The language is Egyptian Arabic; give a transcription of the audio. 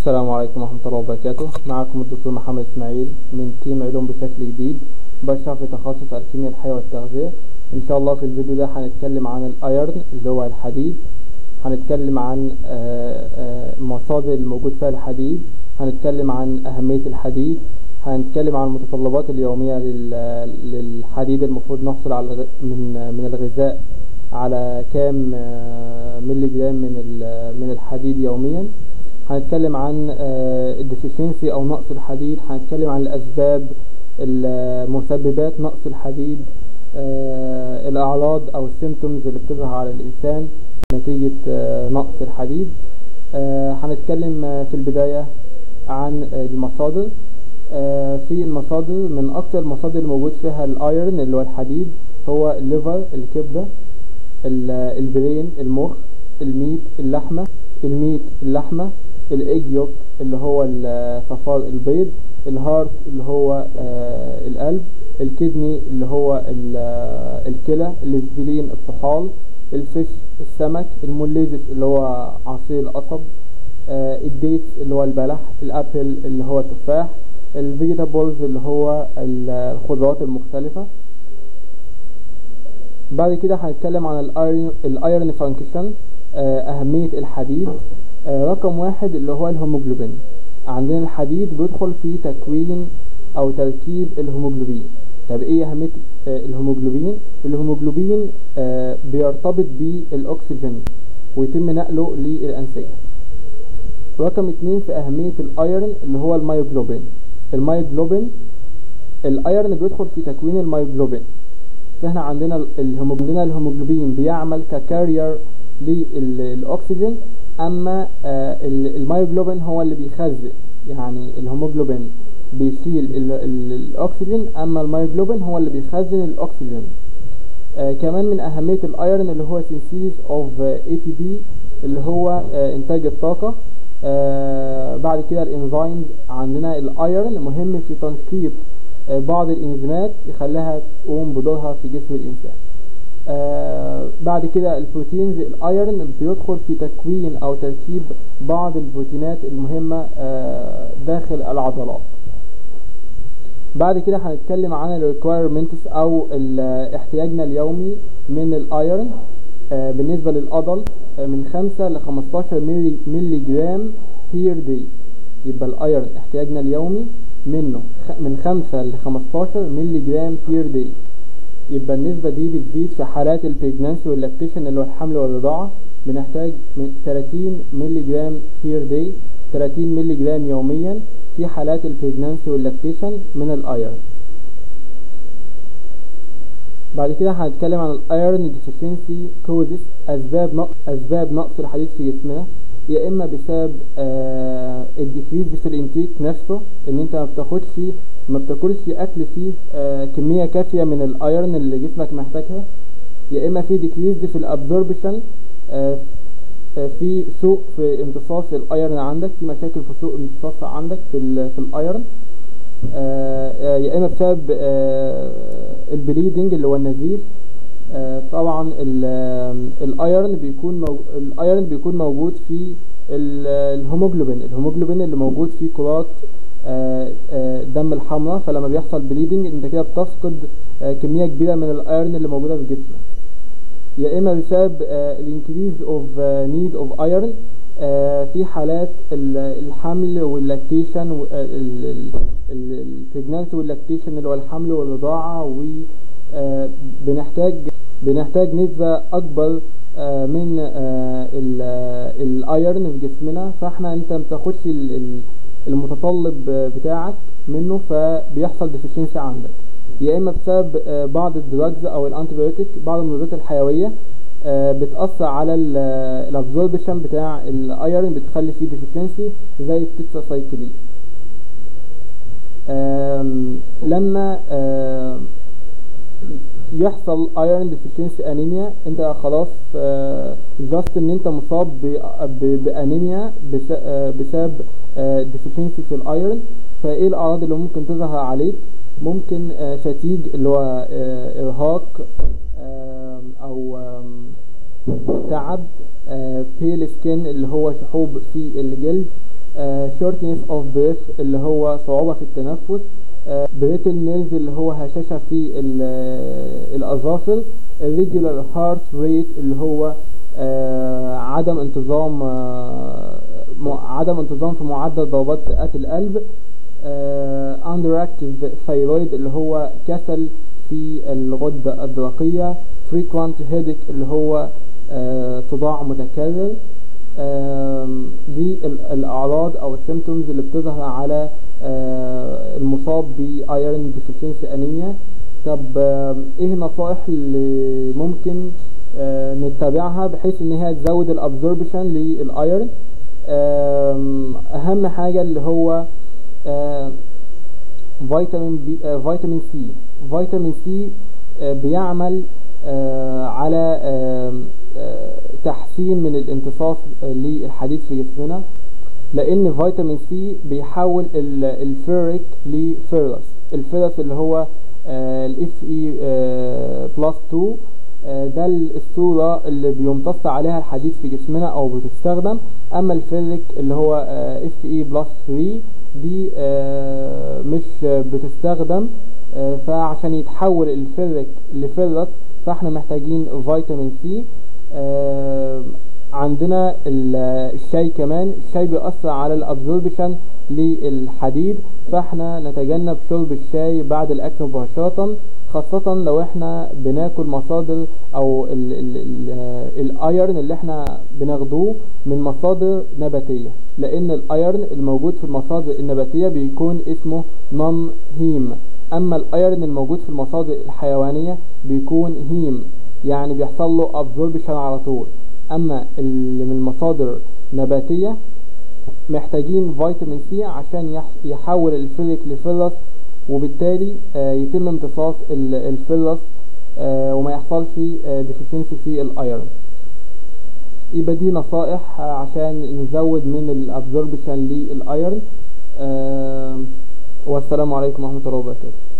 السلام عليكم ورحمة الله وبركاته معكم الدكتور محمد إسماعيل من تيم علوم بشكل جديد بشرح في تخصص الكيمياء الحية والتغذية إن شاء الله في الفيديو ده هنتكلم عن الأيرن اللي هو الحديد هنتكلم عن آه، آه، المصادر الموجود فيها الحديد هنتكلم عن أهمية الحديد هنتكلم عن المتطلبات اليومية لل- للحديد المفروض نحصل على الغ- من من الغذاء على كام آه، ملي جرام من ال- من الحديد يوميا هنتكلم عن الديفيشنسي او نقص الحديد هنتكلم عن الاسباب المسببات نقص الحديد آه، الاعراض او السيمتومز اللي بتظهر على الانسان نتيجة آه، نقص الحديد آه، هنتكلم آه، في البداية عن آه، المصادر آه، في المصادر من اكتر المصادر الموجود فيها الايرن اللي هو الحديد هو الليفر الكبدة ال- البرين المخ الميت اللحمة الميت اللحمة الايج يوك اللي هو ال- صفار البيض الهارت اللي هو آه، القلب الكدني اللي هو ال- آه، الكلى الاسبلين الطحال الفيش السمك الموليزس اللي هو عصير القصب آه، الديت اللي هو البلح الابل اللي هو التفاح الفيجيتابلز اللي هو ال- الخضروات المختلفة بعد كده هنتكلم عن الايرن الايرن فانكشن اهميه الحديد آه، رقم واحد اللي هو الهيموجلوبين عندنا الحديد بيدخل في تكوين او تركيب الهيموجلوبين طب ايه اهميه آه، الهيموجلوبين الهيموجلوبين آه، بيرتبط بالاكسجين ويتم نقله للانسجه رقم اتنين في اهميه الايرن اللي هو المايوجلوبين المايوجلوبين الايرن بيدخل في تكوين المايوجلوبين فاحنا عندنا ال- الهيمو- عندنا الهيموجلوبين بيعمل ككارير للاكسجين اما آه، ال- المايوجلوبين هو اللي بيخزن يعني الهيموجلوبين بيشيل ال- ال- الاكسجين اما المايوجلوبين هو اللي بيخزن الاكسجين آه كمان من اهميه الايرن اللي هو سينسيز اوف اي تي بي اللي هو آه انتاج الطاقه آه بعد كده الانزيمز عندنا الايرن مهم في تنشيط آه بعض الانزيمات يخليها تقوم بدورها في جسم الانسان آه بعد كده البروتينز الايرن بيدخل في تكوين او تركيب بعض البروتينات المهمه آه داخل العضلات بعد كده هنتكلم عن ال requirements او ال- احتياجنا اليومي من الايرن آه، بالنسبة للادلت آه، من 5 ل 15 ملي, ملي جرام بير داي يبقى الايرن احتياجنا اليومي منه خ- من 5 ل 15 ملي جرام بير داي يبقى النسبة دي بتزيد في حالات البريجنانسي واللاكتيشن اللي هو الحمل والرضاعة بنحتاج من 30 ملي جرام بير داي 30 ملي جرام يوميا في حالات البريجنانسي واللاكتيشن من الايرن بعد كده هنتكلم عن الايرن ديفيشنسي كوزز اسباب نقص اسباب نقص الحديد في جسمنا يا اما بسبب آه الديكريز في الانتيك نفسه ان انت ما بتاخدش ما بتاكلش اكل فيه آه كميه كافيه من الايرن اللي جسمك محتاجها يا اما في ديكريز في الابزوربشن آه آه، في سوء في امتصاص الايرن عندك في مشاكل في سوء امتصاص عندك في ال- في الايرن آه، آه، يا اما بسبب آه، البليدنج اللي هو النزيف آه، طبعا ال- آه، الايرن بيكون مو... الايرن بيكون موجود في ال- آه، الهيموجلوبين الهيموجلوبين اللي موجود في كرات آه، آه، الدم الحمراء فلما بيحصل بليدنج انت كده بتفقد آه، كميه كبيره من الايرن اللي موجوده في جسمك يا اما بسبب الانكريز اوف نيد اوف ايرن في حالات ال- الحمل واللاكتيشن البريجنانسي واللاكتيشن اللي هو الحمل والرضاعه و آه، بنحتاج بنحتاج نسبه اكبر آه، من آه، ال- آه، الايرن في جسمنا فاحنا انت ما بتاخدش ال- ال- المتطلب بتاعك منه فبيحصل ديفيشنسي عندك يا اما بسبب آه، بعض الدراجز او الانتيبيوتيك بعض المضادات الحيويه آه، بتاثر على الابزوربشن بتاع الايرن بتخلي فيه ديفيشنسي زي التتراسايكلين آم، لما آم، يحصل ايرون ديفيشنسي انيميا انت خلاص جاست ان انت مصاب ب- ب- بانيميا بس- آه، بسبب ديفيشنسي في الايرون فايه الاعراض اللي ممكن تظهر عليك ممكن آه، شتيج اللي هو آه، ارهاق آم، او آم، تعب بيل سكين اللي هو شحوب في الجلد shortness of breath اللي هو صعوبة في التنفس بريتل نيرز اللي هو هشاشة في ال- الأظافر irregular heart rate اللي هو آه، عدم انتظام آه، م- عدم انتظام في معدل ضربات دقات القلب آه، underactive thyroid اللي هو كسل في الغدة الدرقية frequent headache اللي هو آه، صداع متكرر آم، دي ال- الأعراض أو السيمتومز اللي بتظهر على آه، المصاب بأيرن ديفيشنسي أنيميا طب آم، إيه النصائح اللي ممكن آه، نتبعها بحيث إن هي تزود الأبزوربشن للأيرن آم، أهم حاجة اللي هو آه، فيتامين بي آه، فيتامين سي فيتامين سي آه، بيعمل آه، على آم، آه، تحسين من الامتصاص آه، للحديد في جسمنا لان فيتامين سي بيحول ال- الفيريك لفيرس الفيرس اللي هو الاف اي بلس 2 آه، ده الصورة اللي بيمتص عليها الحديد في جسمنا او بتستخدم اما الفيريك اللي هو اف اي بلس 3 دي آه، مش بتستخدم آه، فعشان يتحول الفيريك لفيرس فاحنا محتاجين فيتامين سي آه، عندنا ال- الشاي كمان الشاي بيأثر على الابزوربشن للحديد فاحنا نتجنب شرب الشاي بعد الاكل مباشرة خاصة لو احنا بناكل مصادر او ال ال ال الايرن اللي احنا بناخدوه من مصادر نباتية لان الايرن الموجود في المصادر النباتية بيكون اسمه نون هيم اما الايرن الموجود في المصادر الحيوانية بيكون هيم يعني بيحصل له ابزوربشن على طول اما اللي من المصادر نباتية محتاجين فيتامين سي عشان يح- يحول الفيريك لفيرس وبالتالي آه، يتم امتصاص ال- الفيرس آه، وما يحصلش ديفيشنسي في الايرون يبقى دي نصائح آه، عشان نزود من الابزوربشن للايرون آه، والسلام عليكم ورحمة الله وبركاته